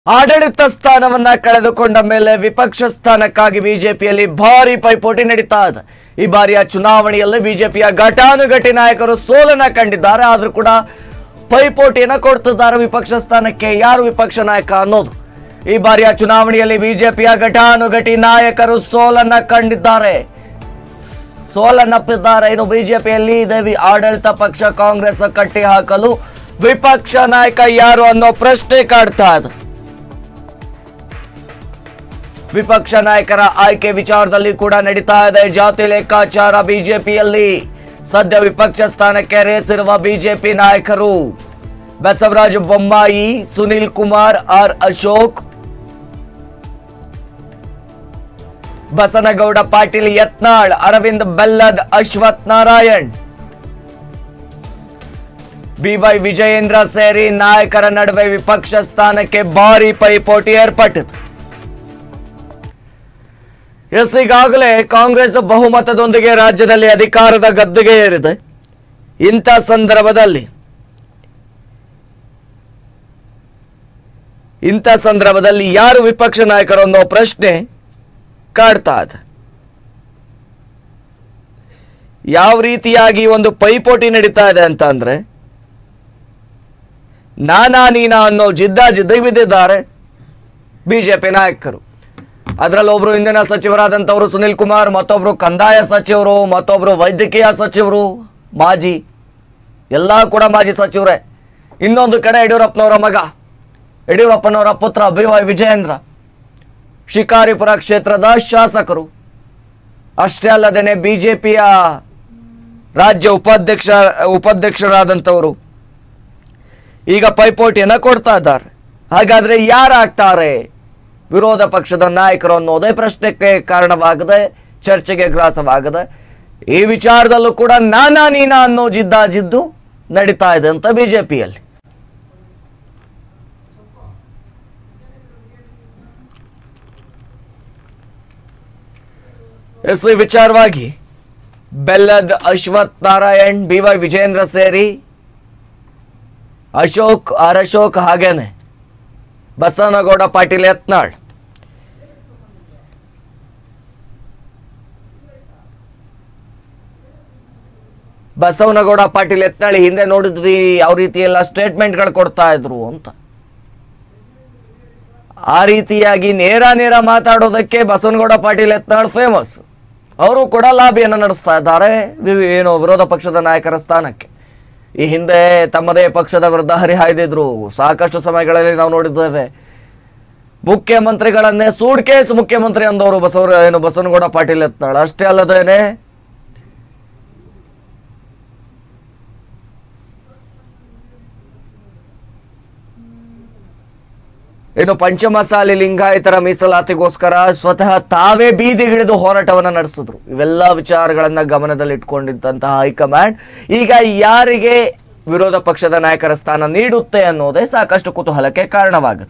ಆಡಳಿತ ಸ್ಥಾನವನ್ನ ಕಳೆದುಕೊಂಡ ಮೇಲೆ ವಿಪಕ್ಷ ಸ್ಥಾನಕ್ಕಾಗಿ ಬಿಜೆಪಿಯಲ್ಲಿ ಭಾರಿ ಪೈಪೋಟಿ ನಡೀತಾ ಇದೆ ಈ ಬಾರಿಯ ಚುನಾವಣೆಯಲ್ಲಿ ಬಿಜೆಪಿಯ ಘಟಾನುಘಟಿ ನಾಯಕರು ಸೋಲನ್ನ ಕಂಡಿದ್ದಾರೆ ಆದ್ರೂ ಕೂಡ ಪೈಪೋಟಿಯನ್ನ ಕೊಡ್ತಿದ್ದಾರೆ ವಿಪಕ್ಷ ಸ್ಥಾನಕ್ಕೆ ಯಾರು ವಿಪಕ್ಷ ನಾಯಕ ಅನ್ನೋದು ಈ ಬಾರಿಯ ಚುನಾವಣೆಯಲ್ಲಿ ಬಿಜೆಪಿಯ ಘಟಾನುಘಟಿ ನಾಯಕರು ಸೋಲನ್ನ ಕಂಡಿದ್ದಾರೆ ಸೋಲನ್ನಪ್ಪಿದ್ದಾರೆ ಇನ್ನು ಬಿಜೆಪಿಯಲ್ಲಿ ಇದೆ ವಿ- ಆಡಳಿತ ಪಕ್ಷ ಕಾಂಗ್ರೆಸ್ ಕಟ್ಟಿ ಹಾಕಲು ವಿಪಕ್ಷ ನಾಯಕ ಯಾರು ಅನ್ನೋ ಪ್ರಶ್ನೆ ಕಾಡ್ತಾ ಇದೆ ವಿಪಕ್ಷ ನಾಯಕರ ಆಯ್ಕೆ ವಿಚಾರದಲ್ಲಿ ಕೂಡ ನಡೀತಾ ಇದೆ ಜಾತಿ ಲೆಕ್ಕಾಚಾರ ಬಿಜೆಪಿಯಲ್ಲಿ ಸದ್ಯ ವಿಪಕ್ಷ ಸ್ಥಾನಕ್ಕೆ ರೇಸಿರುವ ಬಿಜೆಪಿ ನಾಯಕರು ಬಸವರಾಜ ಬೊಮ್ಮಾಯಿ ಸುನಿಲ್ ಕುಮಾರ್ ಆರ್ ಅಶೋಕ್ ಬಸನಗೌಡ ಪಾಟೀಲ್ ಯತ್ನಾಳ್ ಅರವಿಂದ್ ಬೆಲ್ಲದ್ ಅಶ್ವಥ್ ನಾರಾಯಣ್ ಬಿವೈ ವಿಜಯೇಂದ್ರ ಸೇರಿ ನಾಯಕರ ನಡುವೆ ವಿಪಕ್ಷ ಸ್ಥಾನಕ್ಕೆ ಭಾರಿ ಪೈಪೋಟಿ ಏರ್ಪಟ್ಟಿತು ಎಸ್ ಈಗಾಗಲೇ ಕಾಂಗ್ರೆಸ್ ಬಹುಮತದೊಂದಿಗೆ ರಾಜ್ಯದಲ್ಲಿ ಅಧಿಕಾರದ ಗದ್ದುಗೆ ಏರಿದೆ ಇಂಥ ಸಂದರ್ಭದಲ್ಲಿ ಇಂಥ ಸಂದರ್ಭದಲ್ಲಿ ಯಾರು ವಿಪಕ್ಷ ನಾಯಕರು ಅನ್ನೋ ಪ್ರಶ್ನೆ ಕಾಡ್ತಾ ಇದೆ ಯಾವ ರೀತಿಯಾಗಿ ಒಂದು ಪೈಪೋಟಿ ನಡೀತಾ ಇದೆ ಅಂತ ಅಂದ್ರೆ ನಾನಾ ನೀನಾ ಅನ್ನೋ ಜಿದ್ದ ಜಿದ್ದಿಗೆ ಬಿದ್ದಿದ್ದಾರೆ ಬಿಜೆಪಿ ನಾಯಕರು ಅದರಲ್ಲಿ ಒಬ್ರು ಇಂದಿನ ಸಚಿವರಾದಂಥವರು ಸುನಿಲ್ ಕುಮಾರ್ ಮತ್ತೊಬ್ರು ಕಂದಾಯ ಸಚಿವರು ಮತ್ತೊಬ್ರು ವೈದ್ಯಕೀಯ ಸಚಿವರು ಮಾಜಿ ಎಲ್ಲ ಕೂಡ ಮಾಜಿ ಸಚಿವರೇ ಇನ್ನೊಂದು ಕಡೆ ಯಡಿಯೂರಪ್ಪನವರ ಮಗ ಯಡಿಯೂರಪ್ಪನವರ ಪುತ್ರ ಬಿ ವೈ ವಿಜಯೇಂದ್ರ ಶಿಕಾರಿಪುರ ಕ್ಷೇತ್ರದ ಶಾಸಕರು ಅಷ್ಟೇ ಅಲ್ಲದೇನೆ ಬಿಜೆಪಿಯ ರಾಜ್ಯ ಉಪಾಧ್ಯಕ್ಷ ಉಪಾಧ್ಯಕ್ಷರಾದಂಥವರು ಈಗ ಪೈಪೋಟಿಯನ್ನ ಕೊಡ್ತಾ ಇದ್ದಾರೆ ಹಾಗಾದ್ರೆ ಯಾರಾಗ್ತಾರೆ ವಿರೋಧ ಪಕ್ಷದ ನಾಯಕರು ಅನ್ನೋದೇ ಪ್ರಶ್ನೆಗೆ ಕಾರಣವಾಗದೆ ಚರ್ಚೆಗೆ ಗ್ರಾಸವಾಗದೆ ಈ ವಿಚಾರದಲ್ಲೂ ಕೂಡ ನಾನಾ ನೀನಾ ಅನ್ನೋ ಜಿದ್ದಾಜಿದ್ದು ನಡೀತಾ ಇದೆ ಅಂತ ಬಿಜೆಪಿಯಲ್ಲಿ ಎಸ್ ಈ ವಿಚಾರವಾಗಿ ಬೆಲ್ಲದ್ ಅಶ್ವಥ್ ನಾರಾಯಣ್ ಬಿ ವೈ ವಿಜೇಂದ್ರ ಸೇರಿ ಅಶೋಕ್ ಆರ್ ಅಶೋಕ್ ಹಾಗೇನೆ ಬಸವನಗೌಡ ಪಾಟೀಲ್ ಯತ್ನಾಳ್ ಬಸವನಗೌಡ ಪಾಟೀಲ್ ಯತ್ನಾಳ್ ಹಿಂದೆ ನೋಡಿದ್ವಿ ಯಾವ ರೀತಿ ಎಲ್ಲ ಸ್ಟೇಟ್ಮೆಂಟ್ಗಳು ಕೊಡ್ತಾ ಇದ್ರು ಅಂತ ಆ ರೀತಿಯಾಗಿ ನೇರ ನೇರ ಮಾತಾಡೋದಕ್ಕೆ ಬಸವನಗೌಡ ಪಾಟೀಲ್ ಯತ್ನಾಳ್ ಫೇಮಸ್ ಅವರು ಕೂಡ ಲಾಬಿಯನ್ನು ನಡೆಸ್ತಾ ಇದ್ದಾರೆ ವಿ- ಏನು ವಿರೋಧ ಪಕ್ಷದ ನಾಯಕರ ಸ್ಥಾನಕ್ಕೆ ಈ ಹಿಂದೆ ತಮ್ಮದೇ ಪಕ್ಷದ ವಿರುದ್ಧ ಹರಿಹಾಯ್ದಿದ್ರು ಸಾಕಷ್ಟು ಸಮಯಗಳಲ್ಲಿ ನಾವು ನೋಡಿದ್ದೇವೆ ಮುಖ್ಯಮಂತ್ರಿಗಳನ್ನೇ ಸೂಡ್ಕೇಸ್ ಮುಖ್ಯಮಂತ್ರಿ ಅಂದವರು ಬಸವರ ಏನು ಬಸವನಗೌಡ ಪಾಟೀಲ್ ಯತ್ನಾಳ್ ಅಷ್ಟೇ ಅಲ್ಲದೇನೆ ಇನ್ನು ಪಂಚಮಸಾಲಿ ಲಿಂಗಾಯತರ ಮೀಸಲಾತಿಗೋಸ್ಕರ ಸ್ವತಃ ತಾವೇ ಬೀದಿಗಿಳಿದು ಹೋರಾಟವನ್ನ ನಡೆಸಿದ್ರು ಇವೆಲ್ಲ ವಿಚಾರಗಳನ್ನ ಗಮನದಲ್ಲಿಟ್ಕೊಂಡಿದ್ದಂತಹ ಹೈಕಮಾಂಡ್ ಈಗ ಯಾರಿಗೆ ವಿರೋಧ ಪಕ್ಷದ ನಾಯಕರ ಸ್ಥಾನ ನೀಡುತ್ತೆ ಅನ್ನೋದೇ ಸಾಕಷ್ಟು ಕುತೂಹಲಕ್ಕೆ ಕಾರಣವಾಗುತ್ತೆ